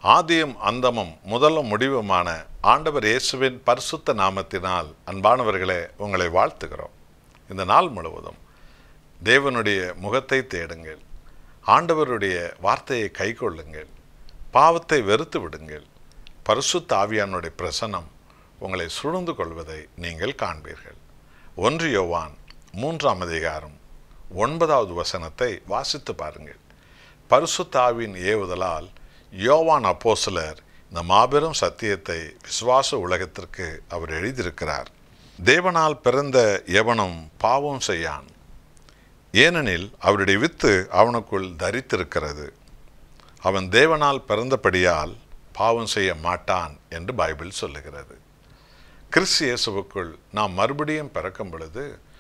ஆதியும் அந்தமும் முதலும் முடிவுமான ஆண்டவர் இயேசுவின் பரிசுத்த நாமத்தினால் அன்பானவர்களே உங்களை வாழ்த்துகிறோம் இந்த நாள் முழுவதும் தேவனுடைய முகத்தை தேடுங்கள் ஆண்டவருடைய வார்த்தையை கைக்கொள்ளுங்கள் பாவத்தை வெறுத்து விடுங்கள் பரிசுத்த ஆவியானுடைய பிரசனம் உங்களை சூழ்ந்து கொள்வதை நீங்கள் காண்பீர்கள் ஒன்று யோவான் மூன்றாம் அதிகாரம் ஒன்பதாவது வசனத்தை வாசித்து பாருங்கள் பரிசுத்த ஆவியின் ஏவுதலால் யோவான் அப்போஸ்தலர் இந்த மாபெரும் சத்தியத்தை விசுவாச உலகத்திற்கு அவர் எழுதியிருக்கிறார் தேவனால் பிறந்த எவனும் பாவம் செய்யான் ஏனெனில் அவருடைய வித்து அவனுக்குள் தரித்திருக்கிறது அவன் தேவனால் பிறந்தபடியால் பாவம் செய்ய மாட்டான் என்று பைபிள் சொல்லுகிறது கிறிஸ்து இயேசுவுக்குள் நாம் மறுபடியும் பிறக்கும் பொழுது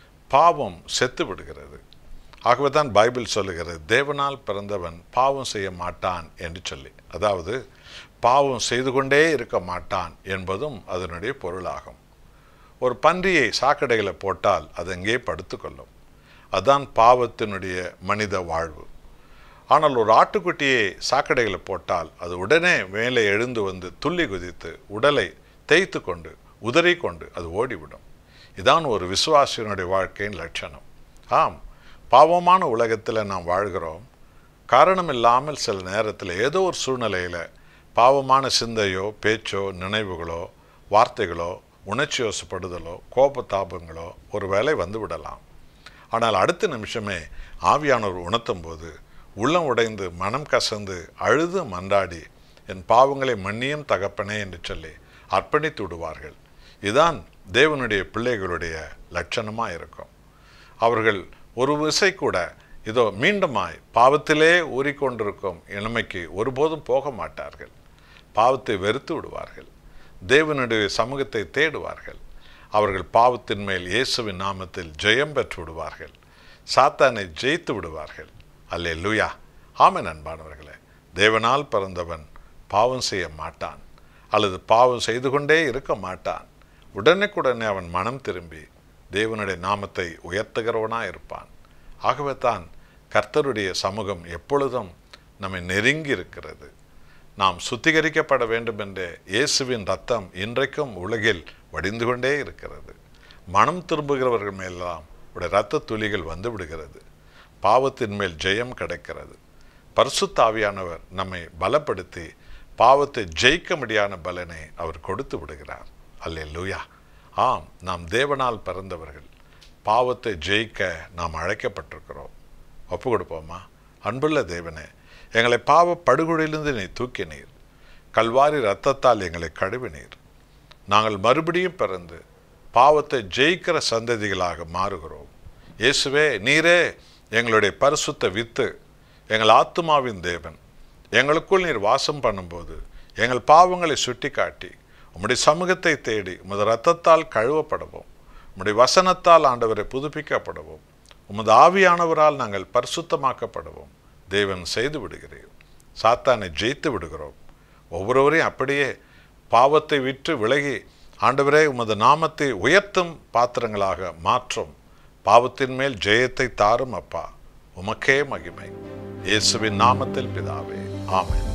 பாவம் செத்து விடுகிறது ஆகவே தான் பைபிள் சொல்லுகிறது தேவனால் பிறந்தவன் பாவம் செய்ய மாட்டான் என்று சொல்லி அதாவது பாவம் செய்து கொண்டே இருக்க மாட்டான் என்பதும் அதனுடைய பொருளாகும் ஒரு பன்றியை சாக்கடையில் போட்டால் அது அங்கே படுத்துக்கொள்ளும் அதான் பாவத்தினுடைய மனித வாழ்வு ஆனால் ஒரு ஆட்டுக்குட்டியை சாக்கடையில் போட்டால் அது உடனே மேலே எழுந்து வந்து துள்ளி குதித்து உடலை தேய்த்து கொண்டு உதறி கொண்டு அது ஓடிவிடும் இதான் ஒரு விசுவாசியனுடைய வாழ்க்கையின் லட்சணம் ஆம் பாவமான உலகத்தில் நாம் வாழ்கிறோம் காரணம் இல்லாமல் சில நேரத்தில் ஏதோ ஒரு சூழ்நிலையில் பாவமான சிந்தையோ பேச்சோ நினைவுகளோ வார்த்தைகளோ உணர்ச்சி வசப்படுதலோ கோபத்தாபங்களோ ஒரு வேளை வந்து விடலாம் ஆனால் அடுத்த நிமிஷமே ஆவியானவர் உணர்த்தும் போது உள்ளம் உடைந்து மனம் கசந்து அழுது மன்றாடி என் பாவங்களை மன்னியும் தகப்பனே என்று சொல்லி அர்ப்பணித்து விடுவார்கள் இதுதான் தேவனுடைய பிள்ளைகளுடைய லட்சணமாக இருக்கும் அவர்கள் ஒரு விசை கூட இதோ மீண்டுமாய் பாவத்திலே ஊறிக்கொண்டிருக்கும் இளமைக்கு ஒருபோதும் போக மாட்டார்கள் பாவத்தை வெறுத்து விடுவார்கள் தேவனுடைய சமூகத்தை தேடுவார்கள் அவர்கள் பாவத்தின் மேல் இயேசுவின் நாமத்தில் ஜெயம் பெற்று விடுவார்கள் சாத்தானை ஜெயித்து விடுவார்கள் அல்லே லுயா ஆமென் அன்பானவர்களே தேவனால் பிறந்தவன் பாவம் செய்ய மாட்டான் அல்லது பாவம் செய்து கொண்டே இருக்க மாட்டான் உடனுக்குடனே அவன் மனம் திரும்பி தேவனுடைய நாமத்தை உயர்த்துகிறவனாக இருப்பான் ஆகவே தான் கர்த்தருடைய சமூகம் எப்பொழுதும் நம்மை நெருங்கி இருக்கிறது நாம் சுத்திகரிக்கப்பட வேண்டும் என்ற இயேசுவின் ரத்தம் இன்றைக்கும் உலகில் வடிந்து கொண்டே இருக்கிறது மனம் திரும்புகிறவர்கள் மேலெல்லாம் உடைய இரத்த துளிகள் வந்து விடுகிறது பாவத்தின் மேல் ஜெயம் கிடைக்கிறது பரிசுத்தாவியானவர் நம்மை பலப்படுத்தி பாவத்தை ஜெயிக்க முடியாத பலனை அவர் கொடுத்து விடுகிறார் அல்லே லூயா ஆம் நாம் தேவனால் பிறந்தவர்கள் பாவத்தை ஜெயிக்க நாம் அழைக்கப்பட்டிருக்கிறோம் ஒப்பு கொடுப்போமா அன்புள்ள தேவனே எங்களை பாவ படுகொலையிலிருந்து நீ தூக்கினீர் கல்வாரி ரத்தத்தால் எங்களை கழுவினீர் நாங்கள் மறுபடியும் பிறந்து பாவத்தை ஜெயிக்கிற சந்ததிகளாக மாறுகிறோம் இயேசுவே நீரே எங்களுடைய பரிசுத்த வித்து எங்கள் ஆத்துமாவின் தேவன் எங்களுக்குள் நீர் வாசம் பண்ணும்போது எங்கள் பாவங்களை சுட்டி காட்டி உம்முடைய சமூகத்தை தேடி உமது ரத்தத்தால் கழுவப்படவும் உம்முடைய வசனத்தால் ஆண்டவரை புதுப்பிக்கப்படவும் உமது ஆவியானவரால் நாங்கள் பரிசுத்தமாக்கப்படவும் தேவன் செய்து விடுகிறீர் சாத்தானை ஜெயித்து விடுகிறோம் ஒவ்வொருவரையும் அப்படியே பாவத்தை விற்று விலகி ஆண்டவரே உமது நாமத்தை உயர்த்தும் பாத்திரங்களாக மாற்றும் பாவத்தின் மேல் ஜெயத்தை தாரும் அப்பா உமக்கே மகிமை இயேசுவின் நாமத்தில் பிதாவே ஆமென்